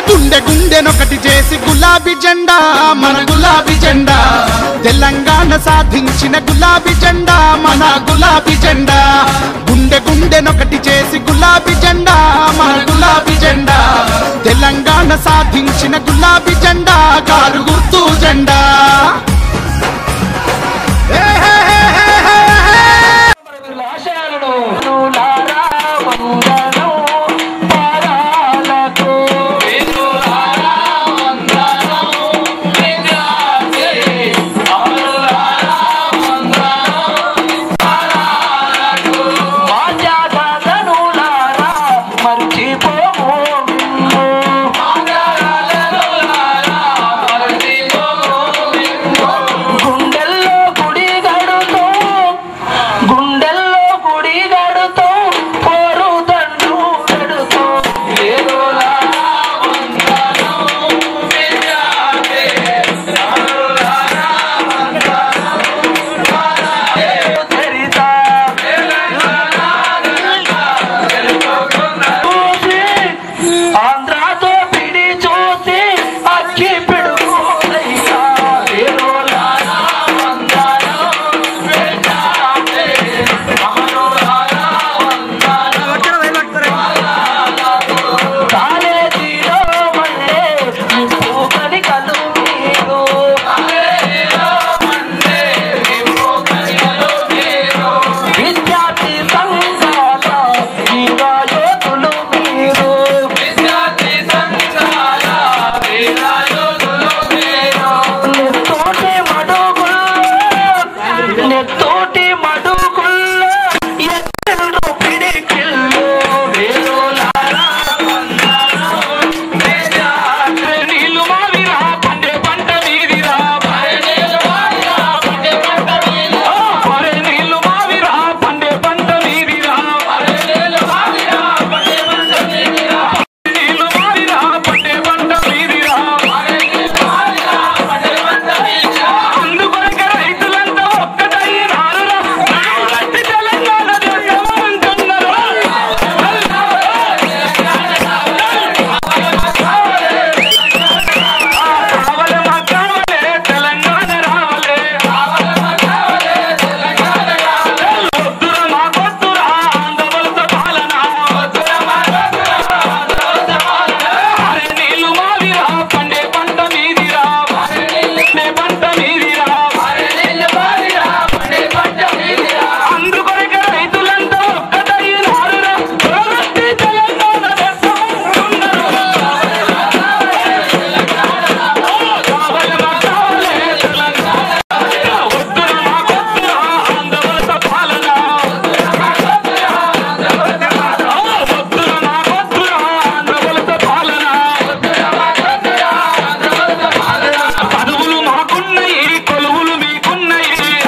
గుండె గుండెనొకటి చేసి గులాబీ జెండా మన గులాబీ జెండా తెలంగాణ సాధించిన గులాబీ జెండా మన గులాబీ జెండా గుండె గుండెనొకటి చేసి గులాబీ జెండా మన గులాబీ జెండా తెలంగాణ సాధించిన గులాబీ జెండా కారు గుర్తు జెండా ఏ హే హే హే హే హే. ఆశయాలను లారా వందనం పాదాలకు వేణులారా వందనం విద్యార్థి అమరులారా వందనం పాదాలకు మా త్యాగధనులారా మరిచిపోము నిన్ను. మా త్యాగధనులారా మరిచిపోము నిన్ను. గుండెల్లో గుడి గడుతూ గుండెల్లో గుడి గడుతూ పోరు తండ్రు గడుతూ ఏదో లారా వందనం విద్యార్థి అమరులారా వందనం పాదాలకు చరిత చూసి ఆంధ్రాతో పిడి చూసి అక్కి పిడుగు ఏదో లారా వందనం విద్యార్థి అమరులారా కాలేజీలో మళ్ళీ నింపుకొని కలు మీరు విద్యార్థి సంఘాల వీర యోధులు మీరు విద్యార్థి సంఘాల వీర యోధులు మీరు నెత్తోటి మడుగుల్లో నెత్తోటి మడుగుల్లో ఎత్తెండ్రు పిడికిళ్ళు వేరులారా నీళ్ళు మావిరా పండే పంట నీదిరా భార్య నీళ్ళు మావిరా పండే పంట నీదిరా భార్య నీళ్ళు మావిరా పండే పంట నీదిరా భార్య నీళ్ళు మావిరా పండే పంట నీదిరా నీళ్ళు మావిరా పండే పంట నీదిరా భార్య నీళ్ళు మావిరా పండే పంట నీదిరా అందుకొరకే రైతులంతా ఒక్కటైనారురా నడువులట్టి తెలంగాణ దేశం అంటున్నారు రావలే మా కావలే తెలంగాణ రావలే వద్దురా మా కొద్దురా ఆంధ్రవలస పాలన అరే నీళ్ళు మావిరా పండే పంట మీదిరా పండే పంట మీదిరా అందుకొరకే రైతులంతా ఒక్కటైనారురా ప్రగతి తెలంగాణ దేశం అంటున్నారు కావలే మా కావలే తెలంగాణ వద్దురా మా కొద్దురా ఆంధ్రవలస పాలన వద్దురా మా కొద్దురా ఆంధ్రవలస పాలన పదవులు మాకున్నాయి కొలువులు మీకున్నాయి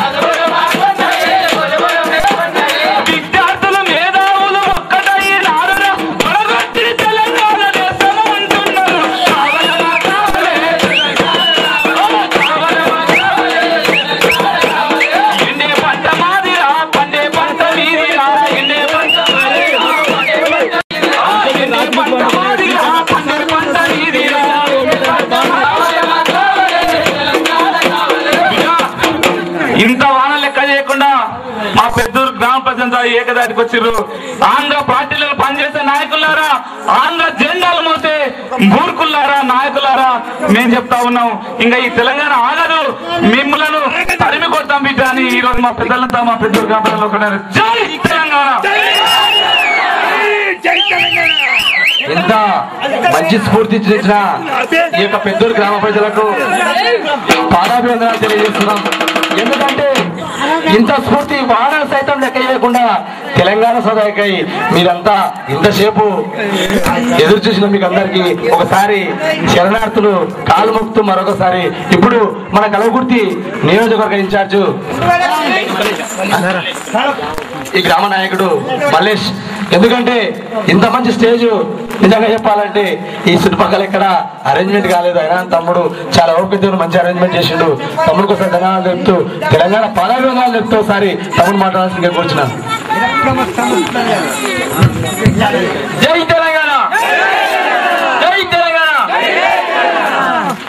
విద్యార్థులు మేధావులు ఒక్కటై నారురా పొడగొట్టి తెలంగాణ దేశం అంటున్నారు కావలే మా కావలే ఎండే పంట మాదిరా పండే పంట మీదిరా ఎండే పంట మాదిరా ఎండే పంట మాదిరా పండే పంట మీదిరా ఇంత వాన లెక్క చేయకుండా మా పెద్దూరు గ్రామ ప్రజలంతా ఏకదాటికి వచ్చిర్రు ఆంధ్ర పార్టీలలో పనిచేసే నాయకులారా ఆంధ్ర జెండాలు మోసే మూర్ఖులారా నాయకులారా మేము చెప్తా ఉన్నాం ఇంకా ఈ తెలంగాణ ఆగదు మిమ్మలను తరిమి కొడతాం బిడ్డ అని ఈ రోజు మా పెద్దలంతా మా పెద్దూరు గ్రామ ప్రజలు ఒకటారు జై తెలంగాణ ఎంత మంచి స్ఫూర్తి ఇచ్చిన ఈ యొక్క పెద్దూరు గ్రామ ప్రజలకు పాదాభివందనాలు తెలియజేస్తున్నాం ఎందుకంటే ఇంత స్ఫూర్తి వాన సైతం లెక్క చేయకుండా తెలంగాణ సదాయకై మీరంతా ఇంతసేపు ఎదురు చూసిన మీకు అందరికి ఒకసారి శరణార్థులు కాలు మొక్కుతూ మరొకసారి ఇప్పుడు మన కలవకుర్తి నియోజకవర్గ ఇన్ఛార్జు ఈ గ్రామ నాయకుడు మల్లేష్ ఎందుకంటే ఇంత మంచి స్టేజ్ నిజంగా చెప్పాలంటే ఈ చుట్టుపక్కల ఎక్కడ అరేంజ్మెంట్ కాలేదు అయినా తమ్ముడు చాలా ఓపికతో మంచి అరేంజ్మెంట్ చేసిండు తమ్ముడు కోసం ధనాలు చెప్తూ తెలంగాణ పదాభివందనాలు చెప్తూ ఒకసారి తమ్ముడు మాట్లాడాల్సిందిగా కూర్చున్నాను జై తెలంగాణ జై తెలంగాణ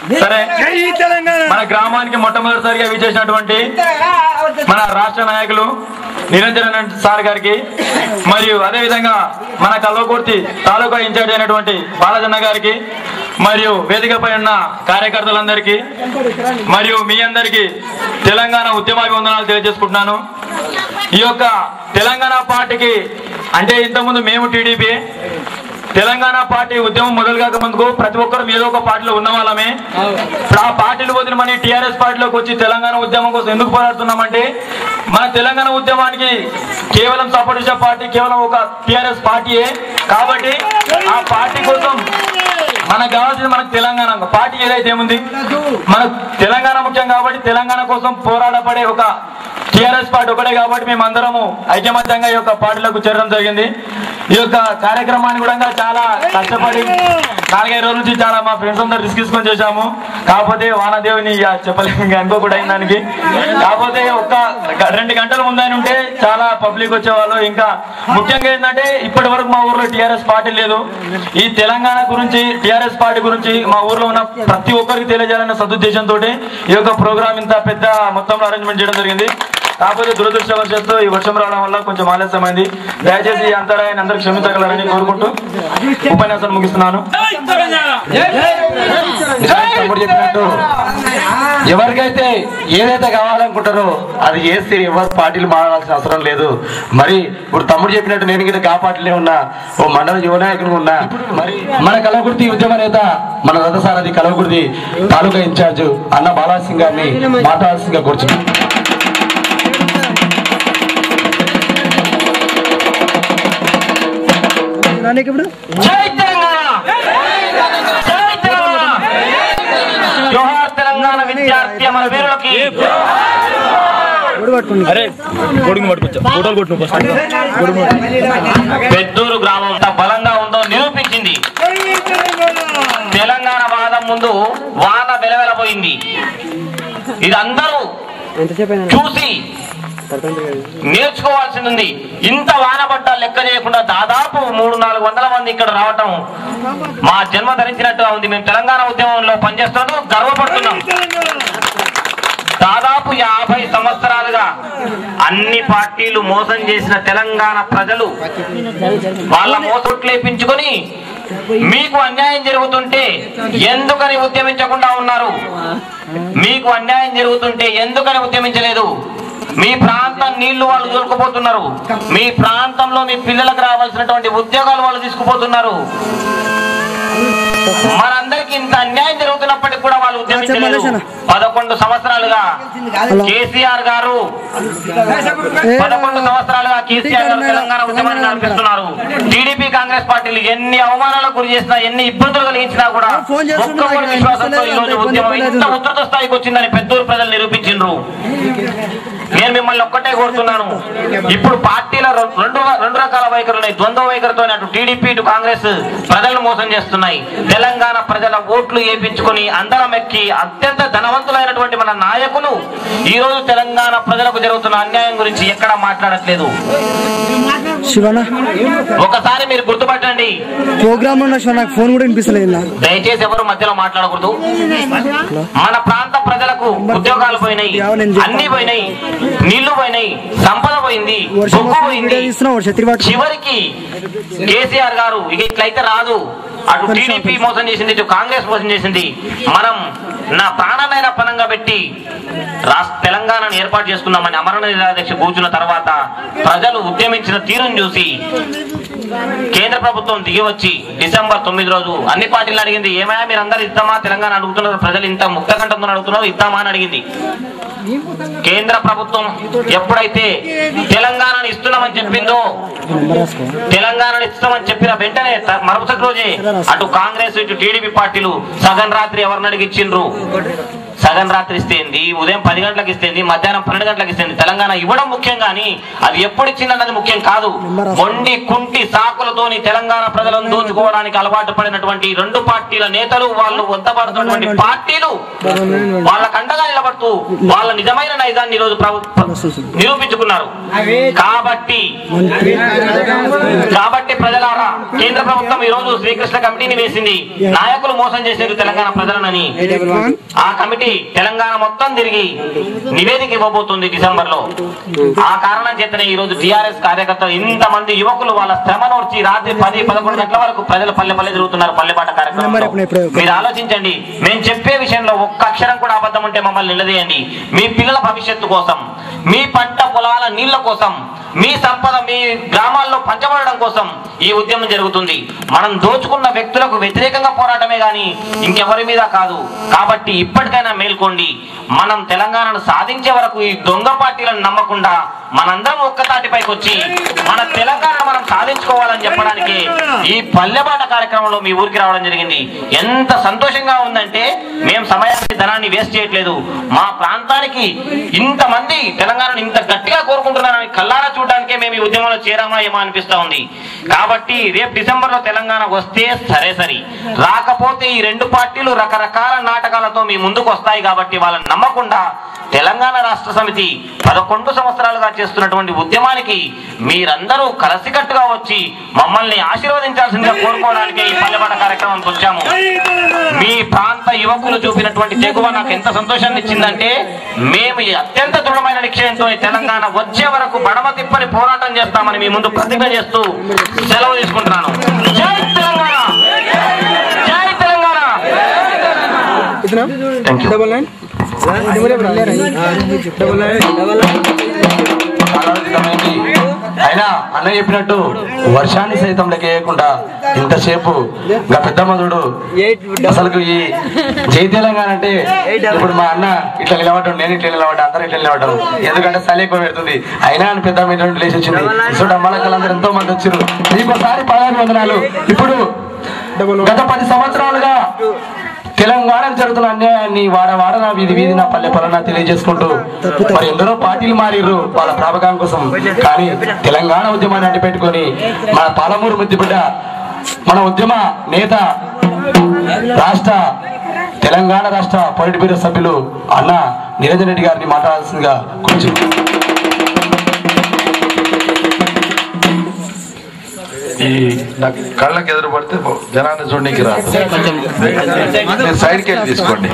సరే మన గ్రామానికి మొట్టమొదటిసారిగా విచ్చేసినటువంటి మన రాష్ట్ర నాయకులు నిరంజన్ సార్ గారికి మరియు అదే విధంగా మన కల్వకుర్తి తాలూకా ఇన్ఛార్జ్ అయినటువంటి బాలజన్న గారికి మరియు వేదికపై ఉన్న కార్యకర్తలందరికీ మరియు మీ అందరికీ తెలంగాణ ఉద్యమాభివందనాలు తెలియజేసుకుంటున్నాను ఈ యొక్క తెలంగాణ పార్టీకి అంటే ఇంతకుముందు మేము టీడీపీ తెలంగాణ పార్టీ ఉద్యమం మొదలు కాక ముందుకు ప్రతి ఒక్కరు ఏదో ఒక పార్టీలో ఉన్న వాళ్ళమే ఇప్పుడు ఆ పార్టీలు వదిలి మన టీఆర్ఎస్ పార్టీలోకి వచ్చి తెలంగాణ ఉద్యమం కోసం ఎందుకు పోరాడుతున్నామంటే మన తెలంగాణ ఉద్యమానికి కేవలం సపోర్ట్ చేసే పార్టీ కేవలం ఒక టీఆర్ఎస్ పార్టీయే కాబట్టి ఆ పార్టీ కోసం మనకు కావాల్సింది మనకు తెలంగాణ పార్టీ ఏదైతే ఏముంది మన తెలంగాణ ముఖ్యం కాబట్టి తెలంగాణ కోసం పోరాడపడే ఒక టిఆర్ఎస్ పార్టీ ఒకటే కాబట్టి మేము అందరము ఐకమత్యంగా ఈ యొక్క పార్టీలకు చేరడం జరిగింది ఈ యొక్క కార్యక్రమాన్ని కూడా చాలా కష్టపడి నాలుగైదు రోజుల నుంచి చాలా మా ఫ్రెండ్స్ అందరు రిస్క్ తీసుకొని చేశాము కాకపోతే వానదేవుని ఇక చెప్పలేము ఇంకా అనుకోకుండా అయిన దానికి కాకపోతే ఒక్క గ- రెండు గంటల ముందని ఉంటే చాలా పబ్లిక్ వచ్చేవాళ్ళు ఇంకా ముఖ్యంగా ఏంటంటే ఇప్పటి వరకు మా ఊర్లో టిఆర్ఎస్ పార్టీ లేదు ఈ తెలంగాణ గురించి టిఆర్ఎస్ పార్టీ గురించి మా ఊర్లో ఉన్న ప్రతి ఒక్కరికి తెలియజేయాలన్న సదుద్దేశంతో ఈ యొక్క ప్రోగ్రామ్ ఇంత పెద్ద మొత్తంలో అరేంజ్మెంట్ చేయడం జరిగింది కాకపోతే దురదృష్టవశాత్తు ఈ వర్షం రావడం వల్ల కొంచెం ఆలస్యమైంది దయచేసి ఈ అంతరాయాన్ని అందరూ క్షమించగలరని కోరుకుంటూ ఉపన్యాసాన్ని ముగిస్తున్నాను తమ్ముడు చెప్పినట్టు ఎవరికైతే ఏదైతే కావాలనుకుంటారో అది చేస్తే ఎవరు పార్టీలు మారాల్సిన అవసరం లేదు మరి ఇప్పుడు తమ్ముడు చెప్పినట్టు నేను కూడా కా పార్టీలే ఉన్నా ఓ మండల యువ నాయకుడు ఉన్నా మరి మన కలవకుర్తి ఉద్యమ నేత మన రథసారథి కలవకుర్తి తాలూకా ఇన్ఛార్జ్ అన్న బాలాసింగ్ గారిని మాట్లాడాల్సిందిగా కూర్చున్నాం జై తెలంగాణ జై తెలంగాణ జోహార్ తెలంగాణ విద్యార్థి మన వీరులకి పెద్దూరు గ్రామం ఎంత బలంగా ఉందో నిరూపించింది తెలంగాణ వాదం ముందు వాన వెలవెలబోయింది ఇది అందరూ చూసి నేర్చుకోవాల్సింది ఉంది ఇంత వాన పడ్డ లెక్క చేయకుండా దాదాపు మూడు నాలుగు వందల మంది ఇక్కడ రావటం మా జన్మ ధరించినట్టుగా ఉంది మేము తెలంగాణ ఉద్యమంలో పనిచేస్తున్నాము గర్వపడుతున్నాం దాదాపు యాభై సంవత్సరాలుగా అన్ని పార్టీలు మోసం చేసిన తెలంగాణ ప్రజలు వాళ్ళ మోసొట్లేపించుకొని మీకు అన్యాయం జరుగుతుంటే ఎందుకని ఉద్యమించకుండా ఉన్నారు మీకు అన్యాయం జరుగుతుంటే ఎందుకని ఉద్యమించలేదు మీ ప్రాంతం నీళ్లు వాళ్ళు దొరుకుపోతున్నారు మీ ప్రాంతంలో మీ పిల్లలకు రావాల్సినటువంటి ఉద్యోగాలు వాళ్ళు తీసుకుపోతున్నారు మనందరికి ఇంత అన్యాయం జరుగుతున్నప్పటికీ కూడా వాళ్ళు ఉద్యమించలేదు పదకొండు సంవత్సరాలుగా కేసీఆర్ గారు పదకొండు సంవత్సరాలుగా కేసీఆర్ గారు తెలంగాణ ఉద్యమాన్ని నడిపిస్తున్నారు టీడీపీ కాంగ్రెస్ పార్టీలు ఎన్ని అవమానాలకు గురి చేసినా ఎన్ని ఇబ్బందులు కలిగించినా కూడా ఒక్కరి విశ్వాసంతో ఈ రోజు ఉద్యమం ఇంత ఉద్ధృత స్థాయికి వచ్చిందని పెద్దూరు ప్రజలు నిరూపించిండ్రు నేను మిమ్మల్ని ఒక్కటే కోరుతున్నాను ఇప్పుడు పార్టీల రె- రెండు రెండు రకాల వైఖరులు ఉన్నాయి ద్వంద్వ వైఖరితో అటు టీడీపీ ఇటు కాంగ్రెస్ ప్రజలను మోసం చేస్తున్నాయి తెలంగాణ ప్రజల ఓట్లు వేయించుకొని అందరం ఎక్కి అత్యంత ధనవంతులైనటువంటి మన నాయకులు ఈ రోజు తెలంగాణ ప్రజలకు జరుగుతున్న అన్యాయం గురించి ఎక్కడా మాట్లాడట్లేదు శివనా ఒకసారి మీరు గుర్తుపట్టండి ప్రోగ్రామ్ లో ఉన్న శివ నాకు ఫోన్ కూడా వినిపిస్తలేదు నా దయచేసి ఎవరు మధ్యలో మాట్లాడకూడదు మన ప్రాంత ప్రజలకు ఉద్యోగాలు పోయినాయి అన్ని పోయినాయి నీళ్లు పోయినాయి సంపద పోయింది వర్షం బొగ్గు వస్తుంది పోయింది వీడియో తీస్తున్నావు ఛత్రి పట్టు చివరికి కేసీఆర్ గారు ఇక ఇట్లయితే రాదు అటు టీడీపీ మోసం చేసింది ఇటు కాంగ్రెస్ మోసం చేసింది మనం నా ప్రాణమైన పనంగా పెట్టి రాష్ట్ర తెలంగాణను ఏర్పాటు చేసుకున్నామని అమరణ నిరాదీక్ష కూర్చున్న తర్వాత ప్రజలు ఉద్యమించిన తీరును చూసి కేంద్ర ప్రభుత్వం దిగి వచ్చి డిసెంబర్ తొమ్మిది రోజు అన్ని పార్టీలు అడిగింది ఏమైనా మీరు అందరు ఇద్దామా తెలంగాణ అడుగుతున్నారు ప్రజలు ఇంత ముక్త కంఠంతో అడుగుతున్నారు ఇద్దామా అని అడిగింది కేంద్ర ప్రభుత్వం ఎప్పుడైతే తెలంగాణను ఇస్తున్నామని చెప్పిందో తెలంగాణను ఇస్తామని చెప్పిన వెంటనే త- మరుసటి రోజే అటు కాంగ్రెస్ ఇటు టీడీపీ పార్టీలు సగం రాత్రి ఎవరిని అడిగి ఇచ్చిండ్రు సగం రాత్రి ఇస్తేంది ఉదయం పది గంటలకు ఇస్తేంది మధ్యాహ్నం పన్నెండు గంటలకు ఇస్తేంది తెలంగాణ ఇవ్వడం ముఖ్యం కానీ అది ఎప్పుడు ఇచ్చిందన్నది ముఖ్యం కాదు మొండి కుంటి సాకులతోని తెలంగాణ ప్రజలను దోచుకోవడానికి అలవాటు పడినటువంటి రెండు పార్టీల నేతలు వాళ్ళు వద్దపడుతున్నటువంటి పార్టీలు వాళ్ళ కండగా నిలబడుతూ వాళ్ళ నిజమైన నైజాన్ని ఈరోజు ప్రభుత్వం నిరూపించుకున్నారు కాబట్టి కాబట్టి ప్రజలారా కేంద్ర ప్రభుత్వం ఈ రోజు శ్రీకృష్ణ కమిటీని వేసింది నాయకులు మోసం చేశారు తెలంగాణ ప్రజలనని ఆ కమిటీ తెలంగాణ మొత్తం తిరిగి నివేదిక ఇవ్వబోతుంది డిసెంబర్ లో ఆ కారణం చేతనే ఈ రోజు టిఆర్ఎస్ కార్యకర్తలు ఇంతమంది యువకులు వాళ్ళ శ్రమ నోర్చి రాత్రి పది పదకొండు గంటల వరకు ప్రజలు పల్లె పల్లె తిరుగుతున్నారు పల్లెపాట కార్యక్రమంలో మీరు ఆలోచించండి మేము చెప్పే విషయంలో ఒక్క అక్షరం కూడా అబద్ధం ఉంటే మమ్మల్ని నిలదీయండి మీ పిల్లల భవిష్యత్తు కోసం మీ పంట పొలాల నీళ్ల కోసం మీ సంపద మీ గ్రామాల్లో పంచబడడం కోసం ఈ ఉద్యమం జరుగుతుంది మనం దోచుకున్న వ్యక్తులకు వ్యతిరేకంగా పోరాటమే గాని ఇంకెవరి మీద కాదు కాబట్టి ఇప్పటికైనా మేల్కోండి మనం తెలంగాణను సాధించే వరకు ఈ దొంగ పార్టీలను నమ్మకుండా మనందరం ఒక్కతాటిపైకి వచ్చి మన తెలంగాణ మనం సాధించుకోవాలని చెప్పడానికి ఈ పల్లెబాట కార్యక్రమంలో మీ ఊరికి రావడం జరిగింది ఎంత సంతోషంగా ఉందంటే మేము సమయాన్ని ధనాన్ని వేస్ట్ చేయట్లేదు మా ప్రాంతానికి ఇంతమంది తెలంగాణను ఇంత గట్టిగా కోరుకుంటున్నారని కల్లారా చూడడానికే మేము ఈ ఉద్యమంలో చేరామా ఏమో అనిపిస్తా ఉంది కాబట్టి రేపు డిసెంబర్ లో తెలంగాణ వస్తే సరే సరి రాకపోతే ఈ రెండు పార్టీలు రకరకాల నాటకాలతో మీ ముందుకు వస్తాయి కాబట్టి వాళ్ళని నమ్మకుండా తెలంగాణ రాష్ట్ర సమితి పదకొండు సంవత్సరాలుగా చేస్తున్నటువంటి ఉద్యమానికి మీరందరూ కలసికట్టుగా వచ్చి మమ్మల్ని ఆశీర్వదించాల్సిందిగా కోరుకోవడానికి ఈ పల్లెపాట కార్యక్రమం వచ్చాము మీ ప్రాంత యువకులు చూపినటువంటి తెగువ నాకు ఎంత సంతోషాన్ని ఇచ్చిందంటే మేము ఈ అత్యంత దృఢమైన నిశ్చయంతో ఈ తెలంగాణ వచ్చే వరకు బడమ తిప్పని పోరాటం చేస్తామని మీ ముందు ప్రతిజ్ఞ చేస్తూ సెలవు తీసుకుంటున్నాను జై తెలంగాణ జై తెలంగాణ థ్యాంక్ యూ ఆలోచితమైంది. అయినా అన్న చెప్పినట్టు వర్షాన్ని సైతం లెక్కేయకుండా ఇంతసేపు ఇంకా పెద్ద మధుడు అసలు ఈ జై తెలంగాణ అంటే ఇప్పుడు మా అన్న ఇట్లా నిలబడ్డాడు నేను ఇట్లా నిలబడ్డా అందరూ ఇట్లా నిలబడ్డారు ఎందుకంటే చలి ఎక్కువ పెడుతుంది అయినా అని పెద్ద మీద లేచి వచ్చింది ఇసుడు అమ్మలక్కలందరూ ఎంతో మంది వచ్చారు మీకు ఒకసారి పదహారు వందనాలు ఇప్పుడు గత పది సంవత్సరాలుగా తెలంగాణకు జరుగుతున్న అన్యాయాన్ని వాడ వాడ నా వీధి వీధి నా పల్లె పల్లె తెలియజేసుకుంటూ మరి ఎందరో పార్టీలు మారిర్రు వాళ్ళ ప్రాపకాం కోసం కానీ తెలంగాణ ఉద్యమాన్ని అడ్డుపెట్టుకొని మన పాలమూరు ముద్దుబిడ్డ మన ఉద్యమ నేత రాష్ట్ర తెలంగాణ రాష్ట్ర పొలిట్ బ్యూరో సభ్యులు అన్న నిరంజన్ రెడ్డి గారిని మాట్లాడాల్సిందిగా కొంచెం ఈ నా కళ్ళకి ఎదురు పడితే జనాన్ని చూడడానికి రాదు మీరు సైడ్కి వెళ్ళి తీసుకోండి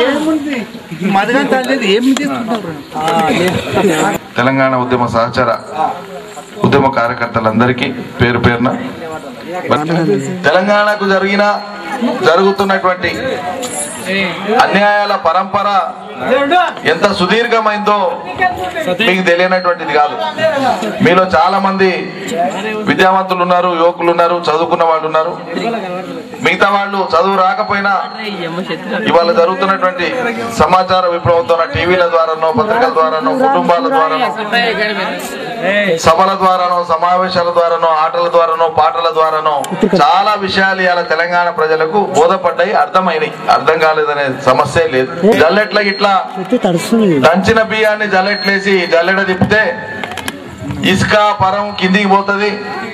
తెలంగాణ ఉద్యమ సహచర ఉద్యమ కార్యకర్తలందరికీ పేరు పేరున తెలంగాణకు జరిగిన జరుగుతున్నటువంటి అన్యాయాల పరంపర ఎంత సుదీర్ఘమైందో మీకు తెలియనటువంటిది కాదు మీలో చాలా మంది విద్యావంతులు ఉన్నారు యువకులు ఉన్నారు చదువుకున్న వాళ్ళు ఉన్నారు మిగతా వాళ్ళు చదువు రాకపోయినా ఇవాళ జరుగుతున్నటువంటి సమాచార విప్లవంతో టీవీల ద్వారానో పత్రికల ద్వారానో కుటుంబాల ద్వారానో సభల ద్వారానో సమావేశాల ద్వారానో ఆటల ద్వారానో పాటల ద్వారానో చాలా విషయాలు ఇవాళ తెలంగాణ ప్రజలకు బోధపడ్డాయి అర్థమైనాయి అర్థం కాలేదనే సమస్య లేదు జల్లెట్ల ఇట్లా దంచిన బియ్యాన్ని జల్లెట్లేసి జల్లెడ తిప్పితే ఇసుక పరం కిందికి పోతుంది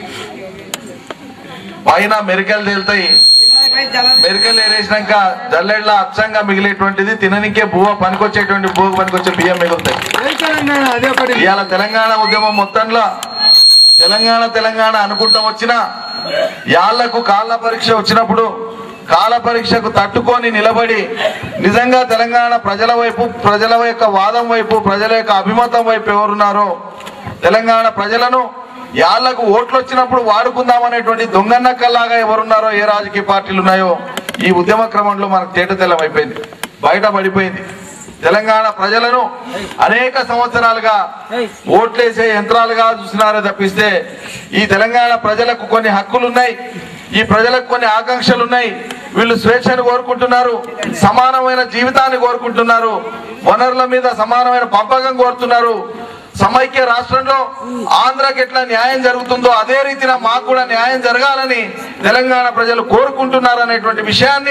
పైన మెరికలు తేలుతాయి మెరికలు ఏరేసినాక జల్లెడ్ల అచ్చంగా మిగిలేటువంటిది తిననికే బువ్వ పనికొచ్చేటువంటి బువ్వ పనికొచ్చే బియ్యం మిగులుతాయి ఇవాళ తెలంగాణ ఉద్యమం మొత్తంలో తెలంగాణ తెలంగాణ అనుకుంటాం వచ్చిన యాళ్లకు కాళ్ళ పరీక్ష వచ్చినప్పుడు కాల పరీక్షకు తట్టుకొని నిలబడి నిజంగా తెలంగాణ ప్రజల వైపు ప్రజల యొక్క వాదం వైపు ప్రజల యొక్క అభిమతం వైపు ఎవరున్నారో తెలంగాణ ప్రజలను యాళ్లకు ఓట్లు వచ్చినప్పుడు వాడుకుందామనేటువంటి దొంగన్నక్కల్లాగా ఎవరున్నారో ఏ రాజకీయ పార్టీలు ఉన్నాయో ఈ ఉద్యమ క్రమంలో మనకు తేటతెల్లం అయిపోయింది బయట పడిపోయింది తెలంగాణ ప్రజలను అనేక సంవత్సరాలుగా ఓట్లేసే యంత్రాలుగా చూసినారే తప్పిస్తే ఈ తెలంగాణ ప్రజలకు కొన్ని హక్కులు ఉన్నాయి ఈ ప్రజలకు కొన్ని ఆకాంక్షలు ఉన్నాయి వీళ్ళు స్వేచ్ఛను కోరుకుంటున్నారు సమానమైన జీవితాన్ని కోరుకుంటున్నారు వనరుల మీద సమానమైన పంపకం కోరుతున్నారు సమైక్య రాష్ట్రంలో ఆంధ్రకి ఎట్లా న్యాయం జరుగుతుందో అదే రీతిన మాకు కూడా న్యాయం జరగాలని తెలంగాణ ప్రజలు కోరుకుంటున్నారు అనేటువంటి విషయాన్ని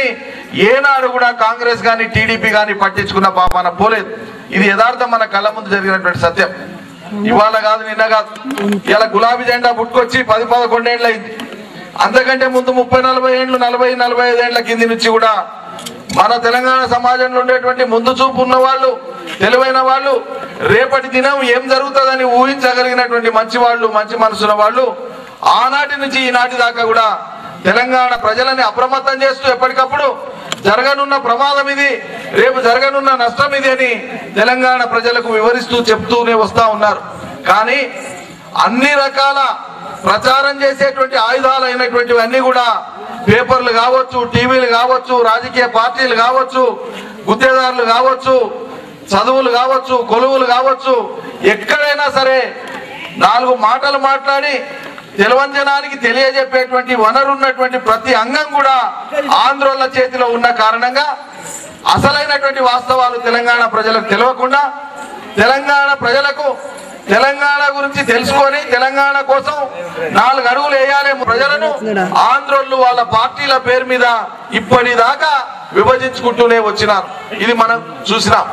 ఏనాడు కూడా కాంగ్రెస్ కానీ టీడీపీ కానీ పట్టించుకున్న పాపాన పోలేదు ఇది యథార్థం మన కళ్ళ ముందు జరిగినటువంటి సత్యం ఇవాళ కాదు నిన్న కాదు ఇలా గులాబీ జెండా పుట్టుకొచ్చి పది పదకొండేళ్ళు అయింది అంతకంటే ముందు ముప్పై నలభై ఏళ్ళు నలభై నలభై ఐదు ఏళ్ల కింది నుంచి కూడా మన తెలంగాణ సమాజంలో ఉండేటువంటి ముందు చూపు ఉన్న వాళ్ళు తెలివైన వాళ్ళు రేపటి దినం ఏం జరుగుతుందని ఊహించగలిగినటువంటి మంచి వాళ్ళు మంచి మనసున్న వాళ్ళు ఆనాటి నుంచి ఈనాటి దాకా కూడా తెలంగాణ ప్రజలని అప్రమత్తం చేస్తూ ఎప్పటికప్పుడు జరగనున్న ప్రమాదం ఇది రేపు జరగనున్న నష్టం ఇది అని తెలంగాణ ప్రజలకు వివరిస్తూ చెప్తూనే వస్తా ఉన్నారు కానీ అన్ని రకాల ప్రచారం చేసేటువంటి ఆయుధాలు అయినటువంటివి అన్ని కూడా పేపర్లు కావచ్చు టీవీలు కావచ్చు రాజకీయ పార్టీలు కావచ్చు గుత్తేదారులు కావచ్చు చదువులు కావచ్చు కొలువులు కావచ్చు ఎక్కడైనా సరే నాలుగు మాటలు మాట్లాడి తెలవంజనానికి తెలియజెప్పేటువంటి వనరు ఉన్నటువంటి ప్రతి అంగం కూడా ఆంధ్రోళ్ళ చేతిలో ఉన్న కారణంగా అసలైనటువంటి వాస్తవాలు తెలంగాణ ప్రజలకు తెలియకుండా తెలంగాణ ప్రజలకు తెలంగాణ గురించి తెలుసుకొని తెలంగాణ కోసం నాలుగు అడుగులు వేయాలి ప్రజలను ఆంధ్రోళ్ళు వాళ్ళ పార్టీల పేరు మీద ఇప్పటిదాకా విభజించుకుంటూనే వచ్చినారు ఇది మనం చూసినాం